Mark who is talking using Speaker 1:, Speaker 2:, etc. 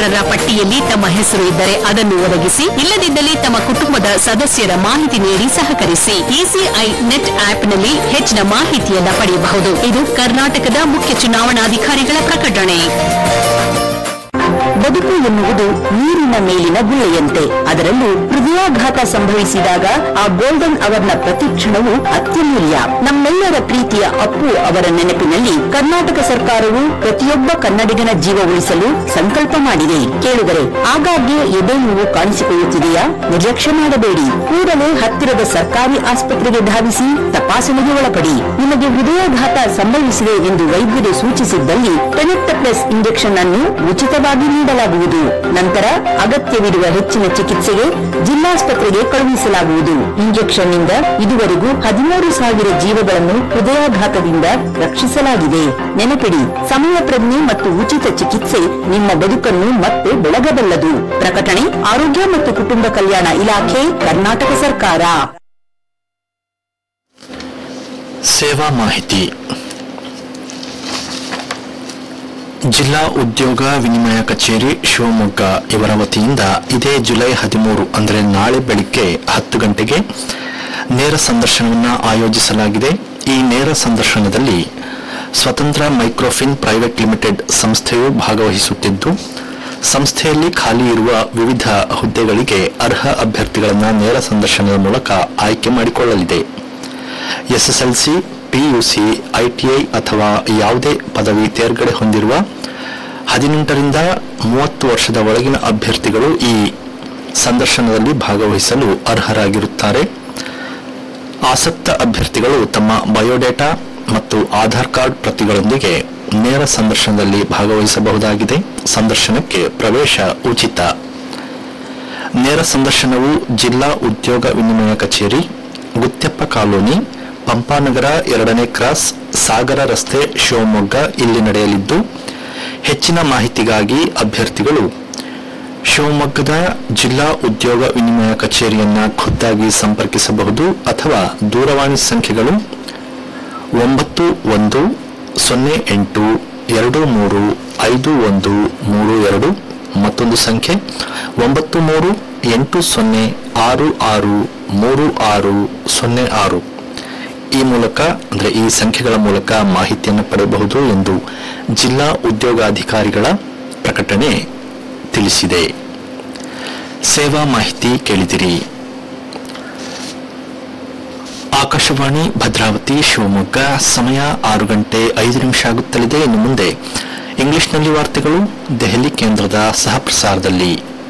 Speaker 1: ಅರ್ಹರ ಪಟ್ಟಿಯಲ್ಲಿ ತಮ್ಮ ಹೆಸರು ಇದ್ದರೆ ಅದನ್ನು ಒದಗಿಸಿ ಇಲ್ಲದಿದ್ದಲ್ಲಿ ತಮ್ಮ ಕುಟುಂಬದ ಸದಸ್ಯರ ಮಾಹಿತಿ ನೀಡಿ ಸಹಕರಿಸಿ ಇಸಿಐ ನೆಟ್ ಆಪ್ನಲ್ಲಿ ಹೆಚ್ಚಿನ ಮಾಹಿತಿಯನ್ನ ಪಡೆಯಬಹುದು ಇದು ಕರ್ನಾಟಕದ ಮುಖ್ಯ ಚುನಾವಣಾಧಿಕಾರಿಗಳ ಪ್ರಕಟಣೆ
Speaker 2: ಬದುಕು ಎನ್ನುವುದು ನೀರಿನ ಮೇಲಿನ ಗುಳ್ಳೆಯಂತೆ ಅದರಲ್ಲೂ ಹೃದಯಾಘಾತ ಸಂಭವಿಸಿದಾಗ ಆ ಗೋಲ್ಡನ್ ಅವರ್ನ ಪ್ರತಿಕ್ಷಣವು ಅತ್ಯಮೂಲ್ಯ ನಮ್ಮೆಲ್ಲರ ಪ್ರೀತಿಯ ಅಪ್ಪು ಅವರ ನೆನಪಿನಲ್ಲಿ ಕರ್ನಾಟಕ ಸರ್ಕಾರವು ಪ್ರತಿಯೊಬ್ಬ ಕನ್ನಡಿಗನ ಜೀವ ಉಳಿಸಲು ಸಂಕಲ್ಪ ಮಾಡಿದೆ ಕೇಳಿದರೆ ಆಗಾಗ್ಗೆ ಎದೆ ನೋವು ಕಾಣಿಸಿಕೊಳ್ಳುತ್ತಿದೆಯಾ ನಿರ್ಲಕ್ಷ್ಯ ಮಾಡಬೇಡಿ ಕೂಡಲೇ ಹತ್ತಿರದ ಸರ್ಕಾರಿ ಆಸ್ಪತ್ರೆಗೆ ಧಾವಿಸಿ ತಪಾಸಣೆಗೆ ಒಳಪಡಿ ನಿಮಗೆ ಹೃದಯಾಘಾತ ಸಂಭವಿಸಿದೆ ಎಂದು ವೈದ್ಯರು ಸೂಚಿಸಿದ್ದಲ್ಲಿ ಟೆನೆಕ್ಟಪ್ಲೆಸ್ ಇಂಜೆಕ್ಷನ್ ಅನ್ನು ಉಚಿತವಾಗಿ ನೀಡಲಾಗುವುದು ನಂತರ ಅಗತ್ಯವಿರುವ ಹೆಚ್ಚಿನ ಚಿಕಿತ್ಸೆಗೆ ಜಿಲ್ಲಾಸ್ಪತ್ರೆಗೆ ಕಳುಹಿಸಲಾಗುವುದು ಇಂಜೆಕ್ಷನ್ ನಿಂದ ಇದುವರೆಗೂ ಹದಿಮೂರು ಸಾವಿರ ಜೀವಗಳನ್ನು ಹೃದಯಾಘಾತದಿಂದ ರಕ್ಷಿಸಲಾಗಿದೆ ನೆನಪಿಡಿ ಸಮಯ ಪ್ರಜ್ಞೆ ಮತ್ತು ಉಚಿತ ಚಿಕಿತ್ಸೆ ನಿಮ್ಮ ಬದುಕನ್ನು ಮತ್ತೆ ಬೆಳಗಬಲ್ಲದು ಪ್ರಕಟಣೆ ಆರೋಗ್ಯ ಮತ್ತು ಕುಟುಂಬ ಕಲ್ಯಾಣ ಇಲಾಖೆ ಕರ್ನಾಟಕ ಸರ್ಕಾರ
Speaker 3: ಸೇವಾ ಮಾಹಿತಿ ಜಿಲ್ಲಾ ಉದ್ಯೋಗ ವಿನಿಮಯ ಕಚೇರಿ ಶಿವಮೊಗ್ಗ ಇವರ ವತಿಯಿಂದ ಇದೇ ಜುಲೈ ಹದಿಮೂರು ಅಂದರೆ ನಾಳೆ ಬೆಳಿಗ್ಗೆ ಹತ್ತು ಗಂಟೆಗೆ ನೇರ ಸಂದರ್ಶನವನ್ನು ಆಯೋಜಿಸಲಾಗಿದೆ ಈ ನೇರ ಸಂದರ್ಶನದಲ್ಲಿ ಸ್ವತಂತ್ರ ಮೈಕ್ರೋಫಿನ್ ಪ್ರೈವೇಟ್ ಲಿಮಿಟೆಡ್ ಸಂಸ್ಥೆಯು ಭಾಗವಹಿಸುತ್ತಿದ್ದು ಸಂಸ್ಥೆಯಲ್ಲಿ ಖಾಲಿ ಇರುವ ವಿವಿಧ ಹುದ್ದೆಗಳಿಗೆ ಅರ್ಹ ಅಭ್ಯರ್ಥಿಗಳನ್ನು ನೇರ ಸಂದರ್ಶನದ ಮೂಲಕ ಆಯ್ಕೆ ಮಾಡಿಕೊಳ್ಳಲಿದೆ ಎಸ್ಎಸ್ಎಲ್ಸಿ ಪಿಯುಸಿ ಐಟಿಐ ಅಥವಾ ಯಾವುದೇ ಪದವಿ ತೇರ್ಗಡೆ ಹೊಂದಿರುವ ಹದಿನೆಂಟರಿಂದ ಮೂವತ್ತು ವರ್ಷದ ಒಳಗಿನ ಅಭ್ಯರ್ಥಿಗಳು ಈ ಸಂದರ್ಶನದಲ್ಲಿ ಭಾಗವಹಿಸಲು ಅರ್ಹರಾಗಿರುತ್ತಾರೆ ಆಸಕ್ತ ಅಭ್ಯರ್ಥಿಗಳು ತಮ್ಮ ಬಯೋಡೇಟಾ ಮತ್ತು ಆಧಾರ್ ಕಾರ್ಡ್ ಪ್ರತಿಗಳೊಂದಿಗೆ ನೇರ ಸಂದರ್ಶನದಲ್ಲಿ ಭಾಗವಹಿಸಬಹುದಾಗಿದೆ ಸಂದರ್ಶನಕ್ಕೆ ಪ್ರವೇಶ ಉಚಿತ ನೇರ ಸಂದರ್ಶನವು ಜಿಲ್ಲಾ ಉದ್ಯೋಗ ವಿನಿಮಯ ಕಚೇರಿ ಗುತ್ಯಪ್ಪ ಕಾಲೋನಿ ಪಂಪಾನಗರ ಎರಡನೇ ಕ್ರಾಸ್ ಸಾಗರ ರಸ್ತೆ ಶಿವಮೊಗ್ಗ ಇಲ್ಲಿ ನಡೆಯಲಿದ್ದು ಹೆಚ್ಚಿನ ಮಾಹಿತಿಗಾಗಿ ಅಭ್ಯರ್ಥಿಗಳು ಶಿವಮೊಗ್ಗದ ಜಿಲ್ಲಾ ಉದ್ಯೋಗ ವಿನಿಮಯ ಕಚೇರಿಯನ್ನ ಖುದ್ದಾಗಿ ಸಂಪರ್ಕಿಸಬಹುದು ಅಥವಾ ದೂರವಾಣಿ ಸಂಖ್ಯೆಗಳು ಒಂಬತ್ತು ಒಂದು ಸೊನ್ನೆ ಎಂಟು ಎರಡು ಮೂರು ಐದು ಒಂದು ಮೂರು ಎರಡು ಮತ್ತೊಂದು ಸಂಖ್ಯೆ ಒಂಬತ್ತು ಮೂರು ಎಂಟು ಸೊನ್ನೆ ಆರು ಆರು ಮೂರು ಆರು ಸೊನ್ನೆ ಆರು ಈ ಮೂಲಕ ಅಂದರೆ ಈ ಸಂಖ್ಯೆಗಳ ಮೂಲಕ ಮಾಹಿತಿಯನ್ನು ಪಡೆಯಬಹುದು ಎಂದು ಜಿಲ್ಲಾ ಉದ್ಯೋಗಾಧಿಕಾರಿಗಳ ಪ್ರಕಟಣೆ ತಿಳಿಸಿದೆ ಸೇವಾ ಮಾಹಿತಿ ಕೇಳಿದಿರಿ ಆಕಾಶವಾಣಿ ಭದ್ರಾವತಿ ಶಿವಮೊಗ್ಗ ಸಮಯ ಆರು ಗಂಟೆ ಐದು ನಿಮಿಷ ಆಗುತ್ತಲಿದೆ ಇನ್ನು ಮುಂದೆ ಇಂಗ್ಲಿಷ್ನಲ್ಲಿ ವಾರ್ತೆಗಳು ದೆಹಲಿ ಕೇಂದ್ರದ ಸಹ ಪ್ರಸಾರದಲ್ಲಿ